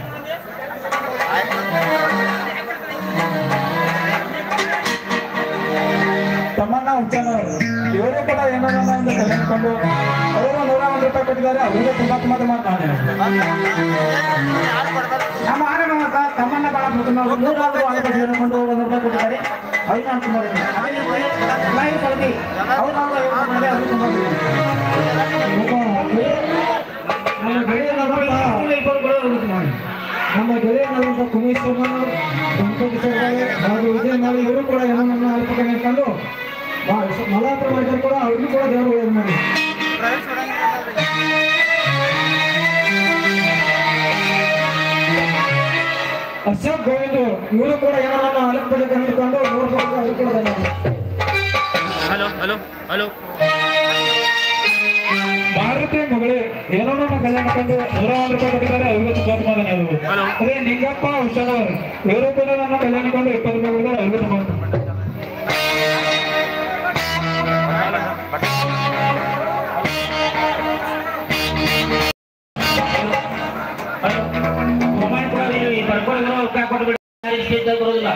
ತಮ್ಮಣ್ಣ ಹುಚ್ಚನವರು ಇವರು ಕೂಡ ಏನೋ ನನ್ನ ಒಂದು ಕಲ್ಯಾಣ ಕಂಡು ಅವರು ನೂರ ಒಂದು ರೂಪಾಯಿ ಕೊಟ್ಟಿದ್ದಾರೆ ಅವರಿಗೂ ತುಂಬಾ ತುಂಬಾ ತುಂಬಾ ಧನ್ಯವಾದ ನಮ್ಮ ಆನಂದ ತಮ್ಮನ್ನ ಬಾಳ ನೂರಾರು ಆಲೋಚನೆ ಕೊಂಡು ಒಂದು ರೂಪಾಯಿ ಕೊಟ್ಟಿದ್ದಾರೆ ಐದು ನಾನು ತುಂಬ ಲೈವ್ ಕಲ್ತಿ ಅವ್ರು ನಾವು ಐವತ್ತು ಮಾಡಿದೆ ಅದು ತುಂಬ ನಮ್ಮ ಗೆಳೆಯನಾದಂಥ ನಮ್ಮ ಗೆಳೆಯನಾದಂಥ ಕುಮೇಶ್ವರ ಗಣಪತಿ ಸರ್ಕಾರ ಹಾಗೂ ವಿಜಯ ಮಾಡಿ ಇವರು ಕೂಡ ಏನೋ ನನ್ನ ಅಲ್ಪಕನೆ ಇಟ್ಕೊಂಡು ಮಲಾಪುರ ಮಾಡಿದ್ರು ಕೂಡ ಅವ್ರಿಗೂ ಕೂಡ ದೇವರು ಒಳ್ಳೇದು ಮಾಡಿ ಅಶೋಕ್ ಗೋವಿಂದ್ ಇವರು ಕೂಡ ಏನೋ ನನ್ನ ಅಲ್ಪಕನೆ ಇಟ್ಕೊಂಡು ನೂರು ರೂಪಾಯಿ ಅವ್ರು ಕೂಡ ಧನ್ಯವಾದ ಹಲೋ ಹಲೋ ಹಲೋ ಭಾರತೀಯ ಮಗಳೇ ಏನೋ ನಮ್ಮ ಕಲ್ಯಾಣ ಕಂಡು ನೂರ ಒಂದು ರೂಪಾಯಿ ಕೊಟ್ಟಿದ್ದಾರೆ ಐವತ್ತು ತುಂಬಾ ತುಂಬಾ ಧನ್ಯವಾದಗಳು ಅದೇ ನಿಂಗಪ್ಪ ಹುಷಾರವರು ಇವರು ಕೂಡ ನನ್ನ ಕಲ್ಯಾಣ ಕಂಡು ಇಪ್ಪತ್ತು ರೂಪಾಯಿ ಕೊಟ್ಟಿದ್ದಾರೆ ಐವತ್ತು ತುಂಬಾ ಬರೋದಿಲ್ಲ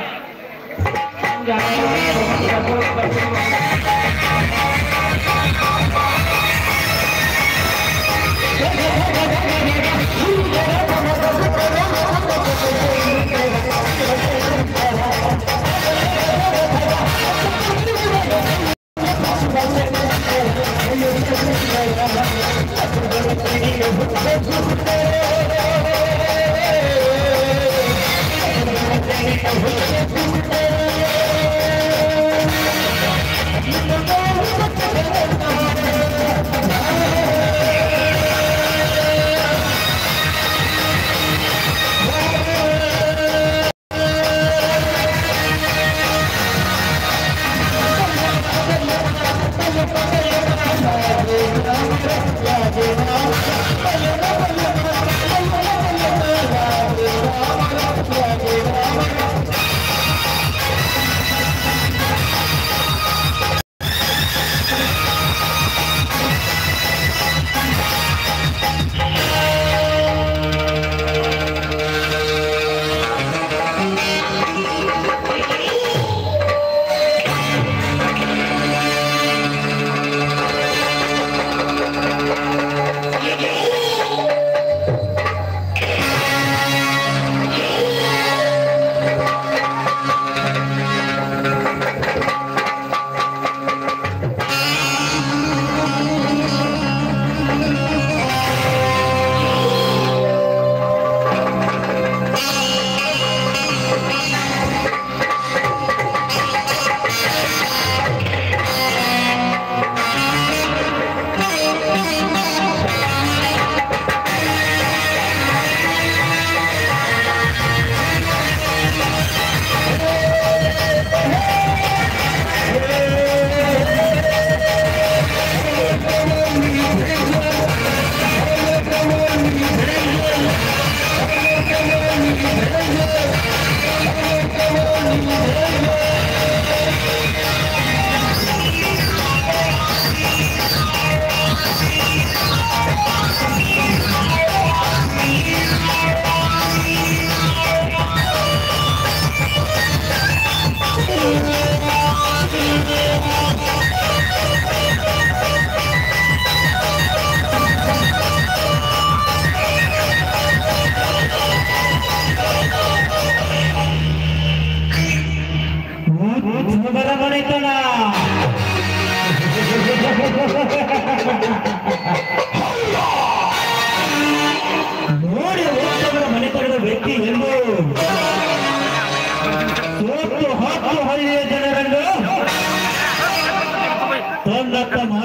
ಬರಬರಿತನ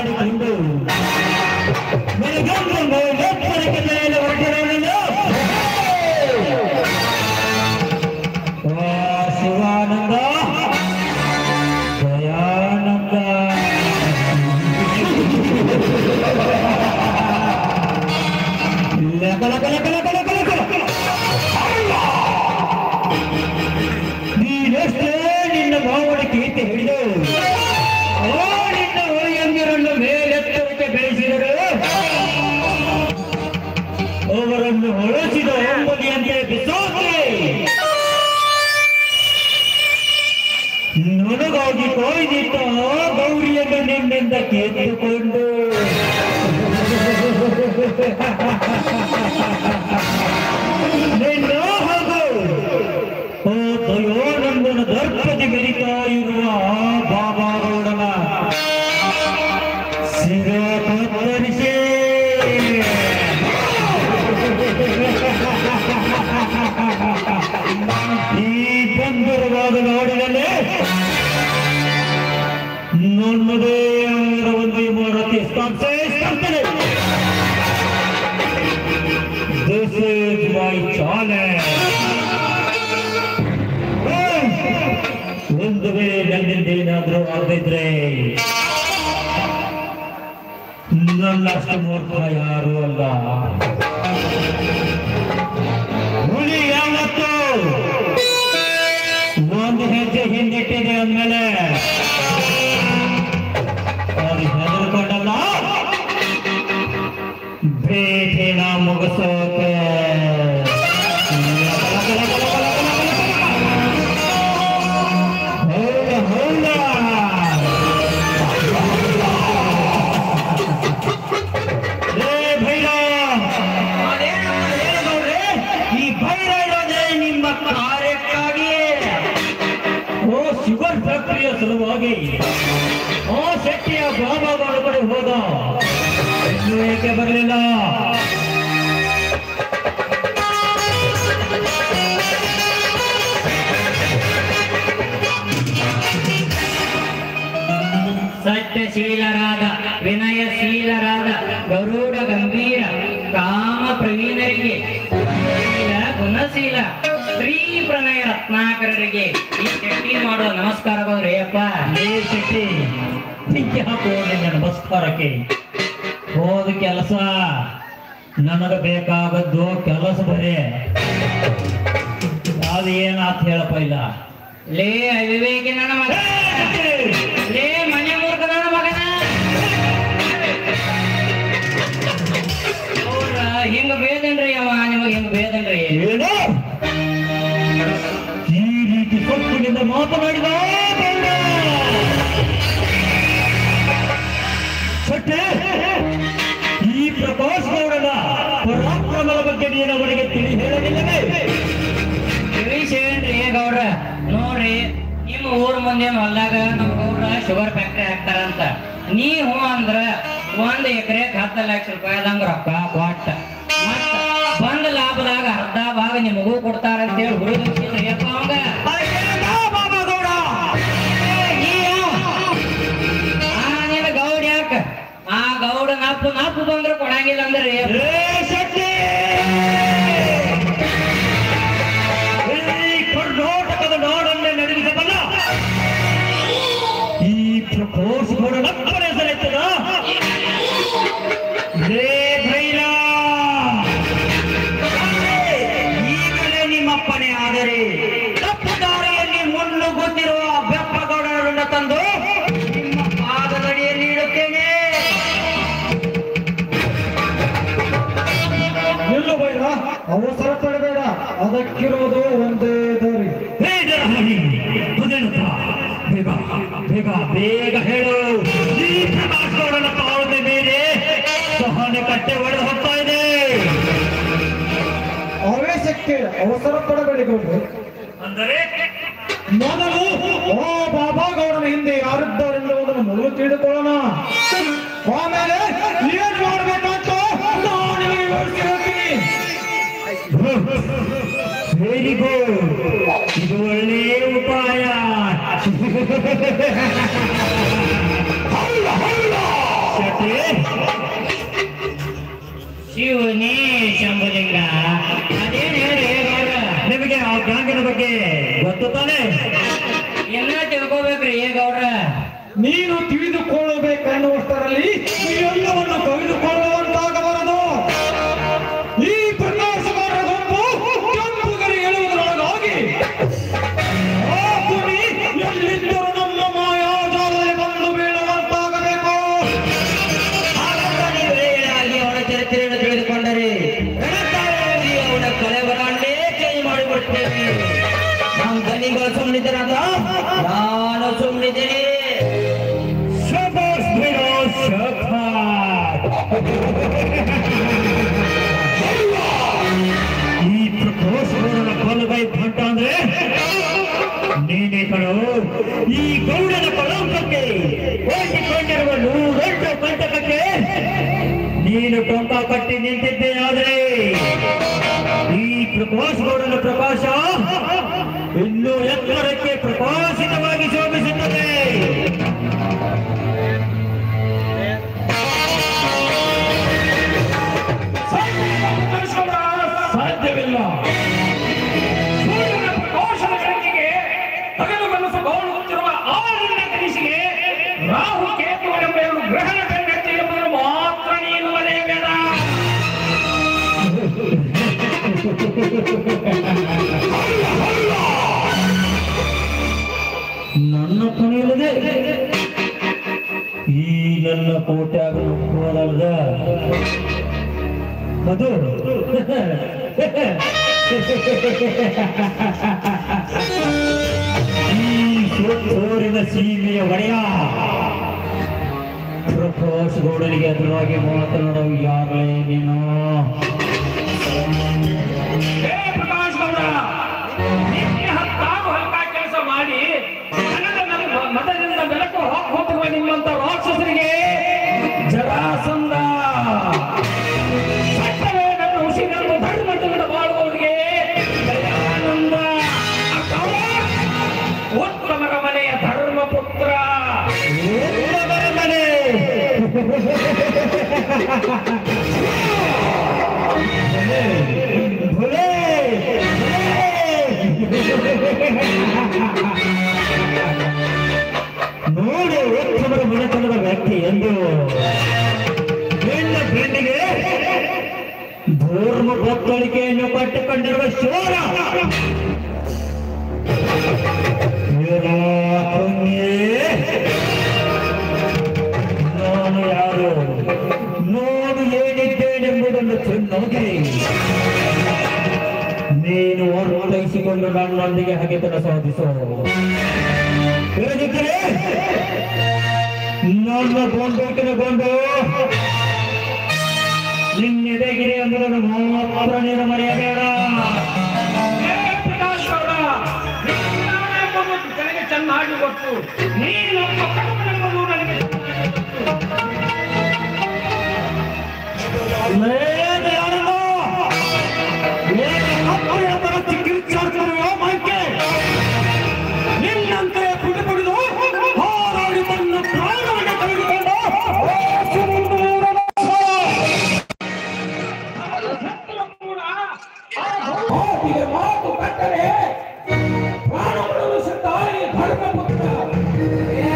ಮಾಡಿಕೊಂಡು ನನಗೊಂದು ಎತ್ತರಕ್ಕೆ ಮೇಲೆ ಹೊರಟಿರೋನು ಆ ಶಿವಾನಂದ ದಯಾನಂದ ಲಕ ಲಕ ಲಕ ಲಕ ಲಕ ಲಕ. ನೀನೆಷ್ಟೇ ನಿನ್ನ ಭಾವನ ಕೀರ್ತಿ ಹಿಡಿದು ಓ ನಿನ್ನ ಒಳಗಂಗಿರನ್ನು ಮೇಲೆತ್ತರಕ್ಕೆ ಬೆಳೆಸಿದರು ಅವರನ್ನು ಹೊಳಸಿದ ಎಂಬುದಿಯಂತೆ ಬಿಸಾಕಿ ನನಗಾಗಿ ಕಾಯ್ದಿಟ್ಟ ಆ ಗೌರಿಯನ್ನು ನಿನ್ನಿಂದ ಕಿತ್ತುಕೊಂಡು ನಿನ್ನ ಹಾಗೂ ಓ ದಯೋನಂದನ ದರ್ಪದಿ ಮೆರಿತಾ ಇರುವ ಆ ಬಾಬಾಗೌಡನ ಸಿರ ಕತ್ತರಿಸಿ ಈ ಬಂದರವಾದ ನಾಡಿನಲ್ಲಿ ನನ್ನದೇ ಆದ ಒಂದು ಇಮಾರತಿ ಸ್ಥಾಪಿಸಿರ್ತೇನೆ This is my challenge. ಒಂದು ವೇಳೆ ನನ್ನಿಂದ ಏನಾದ್ರೂ ಆಗದಿದ್ರೆ ನನ್ನಷ್ಟು ಮೂರ್ಖ ಯಾರು ಅಲ್ಲ ಹುಲಿ ಯಾವತ್ತು ಒಂದು ಹೆಜ್ಜೆ ಹಿಂದಿಟ್ಟಿದೆ ಅಂದ್ಮೇಲೆ ಅದು ಹೆದರ್ಕೊಂಡಲ್ಲ ಭೇಟಿನ ಮುಗಿಸೋಕೆ ಹೌದ ಹೌದ ಏ ಭೈರ ಈ ಭೈರ ಇರೋದೇ ನಿಮ್ಮ ಕಾರ್ಯಕ್ಕಾಗಿ ಓ ಶುಗರ್ ಫ್ಯಾಕ್ಟರಿಯ ಸಲುವಾಗಿ ಓ ಶೆಟ್ಟಿಯ ಬಾಬಾಗಳ ಕಡೆ ಹೋದ ಇನ್ನೂ ಏಕೆ ಬರಲಿಲ್ಲ ಸತ್ಯಶೀಲರಾದ ವಿನಯಶೀಲರಾದ ಗರುಡ ಗಂಭೀರ ಕಾಮ ಪ್ರವೀಣರಿಗೆ ಶೀಲ, ಗುಣಶೀಲ ಸ್ತ್ರೀ ಪ್ರಣಯ ರತ್ನಾಕರರಿಗೆ ಈ ಶೆಟ್ಟಿ ಮಾಡೋ ನಮಸ್ಕಾರಗಳು ರೇಯಪ್ಪ ಏ ಶೆಟ್ಟಿ ನಿಂಗೆ ಹಾಕುವ ನಿನ್ನ ನಮಸ್ಕಾರಕ್ಕೆ ಹೋದ ಕೆಲಸ ನನಗ ಬೇಕಾಗದ್ದು ಕೆಲಸ ಬರೇ ಅದು ಏನಾತ್ ಹೇಳಪ್ಪ ಇಲ್ಲ ಲೇ ಅವಿವೇಕಿ ನನ್ನ ಮಗ ಲೇ ಮನೆ ಮೂರ್ಖ ನನ್ನ ಮಗನ ಅವ್ರ ಹಿಂಗ ಬೇದನ್ರಿ ಅವ ನಿಮಗ ಹಿಂಗ ಬೇದನ್ರಿ ಏನು ಈ ರೀತಿ ಸೊಪ್ಪಿನಿಂದ ಮಾತನಾಡಿದ ಗೌಡ. ಶೆಟ್ಟಿ, ಈ ಪ್ರಕಾಶ್ ಗೌಡನ ಪರಾಕ್ರಮದ ಬಗ್ಗೆ ನೀನು ಅವನಿಗೆ ತಿಳಿ ಹೇಳಲಿಲ್ಲವೇ ತಿಳಿಸೇನ್ರಿ ಗೌಡ್ರ ನೋಡ್ರಿ ನಿಮ್ಮ ಊರ್ ಮುಂದೆ ಹೊಲ್ದಾಗ ನಮ್ ಗೌಡ್ರ ಶುಗರ್ ಫ್ಯಾಕ್ಟ್ರಿ ಹಾಕ್ತಾರಂತ ನೀ ಹೂ ಅಂದ್ರ ಒಂದ್ ಎಕರೆಕ್ ಹತ್ತು ಲಕ್ಷ ರೂಪಾಯಿದಂಗ ರೊಕ್ಕ ಕೊಟ್ಟ ಮತ್ತ ಬಂದ ಲಾಭದಾಗ ಅರ್ಧ ಭಾಗ ನಿಮಗೂ ಕೊಡ್ತಾರ ಅಂತ ಹೇಳಿ ಹುಡುಗಿದ್ರಿ ಅಪ್ಪ ಅವಂಗ ಆ ನಿನ್ನ ಗೌಡ ಯಾಕ ಆ ಗೌಡ ನಪ್ಪು ನಪ್ಪು ಬಂದ್ರ ಕೊಡಂಗಿಲ್ಲ ಅಂದ್ರೆ ಏ ಶೆಟ್ಟಿ! ಈ ಕರ್ನಾಟಕದ ನಾಡನ್ನೇ ನಡೆಸಬಲ್ಲ ಈ ಪ್ರಕೋಸ್ ಕೂಡ ನಕ್ಕರ ಹೆಸರೆತ್ತದ ಲೇ ಭೈರ ಈಗಲೇ ನಿಮ್ಮಪ್ಪನೇ ಆದರೆ ತಪ್ಪು ದಾರಿಯಲ್ಲಿ ಮುನ್ನುಗ್ಗುತ್ತಿರುವ ಬೆಪ್ಪಗೌಡರನ್ನು ತಂದು ನಿಮ್ಮ ಪಾದದಡಿಯಲ್ಲಿ ಇಡುತ್ತೇನೆ ನಿಲ್ಲು ಬೈರ ಅವಸರ ಪಡಬೇಡ ಅದಕ್ಕಿರುವುದು ಒಂದೇ ದಾರಿ ಬೇಗ ಹೇಳಿ ಬದಲುತ್ತ ಬೇಗ ಬೇಗ ಬೇಗ ಹೇಳು ಈ ಪ್ರಕಾಶ್ ಗೌಡನ ತಾಳ್ಮೆ ಮೇಲೆ ಸಹನೆ ಕಟ್ಟೆ ಒಡೆದು ಹೋಗ್ತಾ ಇದೆ ಆವೇಶಕ್ಕೆ ಅವಸರ ಪಡಬೇಡಿ ಗೌಡ್ರು ಅಂದರೆ ಮೊದಲು ಓ ಬಾಬಾ ಗೌಡನ ಹಿಂದೆ ಯಾರಿದ್ದಾರೆನ್ನುವುದನ್ನು ಮೊದಲು ತಿಳಿದುಕೊಳ್ಳೋಣ ಆಮೇಲೆ ಏನ್ ಮಾಡ್ಬೇಕಂತ ನಾನು ನಿಮಗೆ ವಿವರಿಸಿ ಹೇಳ್ತೀನಿ ವೆರಿ ಗುಡ್ ಇದು ಒಳ್ಳೆಯ ಉಪಾಯ ಹೌದ, ಹೌದ. ಶಕ್ತಿ ಶಿವನೇ ಶಂಭುಲಿಂಗ ಅದೇನು ಹೇಳಿ ಗೌಡ್ರ ನಿಮಗೆ ಆ ಗ್ಯಾಂಗಿನ ಬಗ್ಗೆ ಗೊತ್ತು ತಾನೆ ಎಲ್ಲ ತಿಳ್ಕೊಬೇಕ್ರಿ ಗೌಡ್ರ ನೀನು ತಿಳಿದುಕೊಳ್ಳಬೇಕೆನ್ನುವಷ್ಟರಲ್ಲಿ ಎಲ್ಲವನ್ನು ಕವಿದುಕೊಳ್ಳುವಂತಾಗಬಾರದು ಈ ಪ್ರಕಾಶಮಾನ ಗುಂಪು ಕೆಂಪು ಗರಿ ಹೇಳುವುದರೊಳಗಾಗಿ ಆ ಪುಡಿ ಎಲ್ಲಿದ್ದರೂ ನಮ್ಮ ಮಾಯಾಜಾಲದಲ್ಲಿ ಬಂದು ಬೀಳುವಂತಾಗಬೇಕು ಹಾಗಂತ ನೀವು ವೇಳೆಯಾಗಿ ಅವನ ಚರಿತ್ರೆಯನ್ನು ತಿಳಿದುಕೊಂಡರೆ ರಣಕಾಲದಲ್ಲಿ ಅವನ ಕಲೆವರನ್ನೇ ಚೇಂಜ್ ಮಾಡಿಬಿಡ್ತೇವೆ ನಾವು ದನಿಗಳು ಸುಮ್ಮನಿದ್ದರಾದ ನಾನು ಸುಮ್ಮನಿದ್ದೇನೆ ಶಬಾಷ್ ಬಿಡೋ ಶಫಾತ್. ಈ ಪ್ರಕೋಶಗಳ ಬಲಗೈ ಭಂಟ ಅಂದ್ರೆ ನೀನೇ ಕಣೋ ಈ ಗೌಡನ ಕಳಂಕಕ್ಕೆ ಓಟಿಕೊಂಡಿರುವ ನೂರೆಂಟು ಕಂಟಕಕ್ಕೆ ನೀನು ಟೊಂಕ ಕಟ್ಟಿ ನಿಂತಿದ್ದೆ ಆದ್ರೆ ಈ ಪ್ರಕಾಶ್ ಗೌಡನ ಪ್ರಕಾಶ ಇನ್ನೂ ಎತ್ತರಕ್ಕೆ ಪ್ರಕಾಶಿತವಾಗಿ ಶೋಭಿಸುತ್ತದೆ ಸಾಧ್ಯವಿಲ್ಲ ಸೂರ್ಯನ ಪ್ರಕಾಶದ ಬೆಳಕಿಗೆ ಹಗಲು ಕನಸು ಗೌರವಿಸುತ್ತಿರುವ ಆರಣ್ಯ ಕನಿಸಿಗೆ ರಾಹು ಕೇತುಗಳೆಂಬ ಎರಡು ಗ್ರಹಣ ಬೆನ್ನತ್ತಿ ಎಂಬುದನ್ನು ಮಾತ್ರ ನೀನು ಮರೆಯಬೇಡ ನನ್ನ ಕೊನೆಯಲ್ಲದೆ ಈ ನನ್ನ ಕೋಟ್ಯಾಗ ಹೋದಲ್ದ ಮಧು ಈ ಸುತ್ತೂರಿನ ಸೀಮೆಯ ಒಡೆಯ ಪ್ರಕಾಶ್ ಗೌಡನಿಗೆ ಎದುರಾಗಿ ಮಾತನಾಡೋ ಯಾರೇ ನೀನು ಹೇ ಪ್ರಕಾಶ್ ಗೌಡ ನಿನ್ನೆ ಹತ್ತಾರು ಹಲ್ಕ ಕೆಲಸ ಮಾಡಿ ನನಗೆ ನನ್ನ ಮತದಿಂದ ಬೆಳಕು ಹೋಗುವ ನಿಮ್ಮಂತ ರಾಕ್ಷಸರಿಗೆ ಜರಾಸಂದ ಸತ್ತವೇ ನನ್ನ ಉಸಿರನ್ನು ಧರ್ಮದಿಂದ ಬಾಳುವವರಿಗೆ ದಯಾನಂದ ಅಥವಾ ಉತ್ತಮರ ಮನೆಯ ಧರ್ಮಪುತ್ರ ಉತ್ತಮರ ಮನೆ. ಭುಲೆ, ನೋಡಿ ಉತ್ತಮರ ಮನೆತನದ ವ್ಯಕ್ತಿ ಎಂದು ಹೆಣ್ಣ ಬೆನ್ನಿಗೆ ಧರ್ಮ ಬತ್ತಳಿಕೆಯನ್ನು ಕಟ್ಟಿಕೊಂಡಿರುವ ಶೋರ ಏನೋ ತಂಗಿ? ನಾನು ಯಾರು ನಾನು ಏನಿದ್ದೇನೆಂಬುದನ್ನು ಚೆನ್ನಾಗಿ ನೀನು ಅರ್ಥೈಸಿಕೊಂಡು ನನ್ನೊಂದಿಗೆ ಹಗೆತನ ಸಾಧಿಸು ಹೇಳಿದ್ರೆ ನನ್ನ ಗೊಂಡೋಟಿನ ಗೊಂಡು ನಿನ್ನೆದೆಗಿರಿ ಅಂದ್ರನ್ನು ಮಾತ್ರ ನೀನು ಮರೆಯಬೇಡ ಹೇ ಪ್ರಕಾಶ್ ಗೌಡ ನಿನ್ನ ಎಂಬುದು ಜನಗೆ ಚೆನ್ನಾಗಿ ಗೊತ್ತು ನೀನು ನಮ್ಮ ಕಣ್ಮುಂದೆ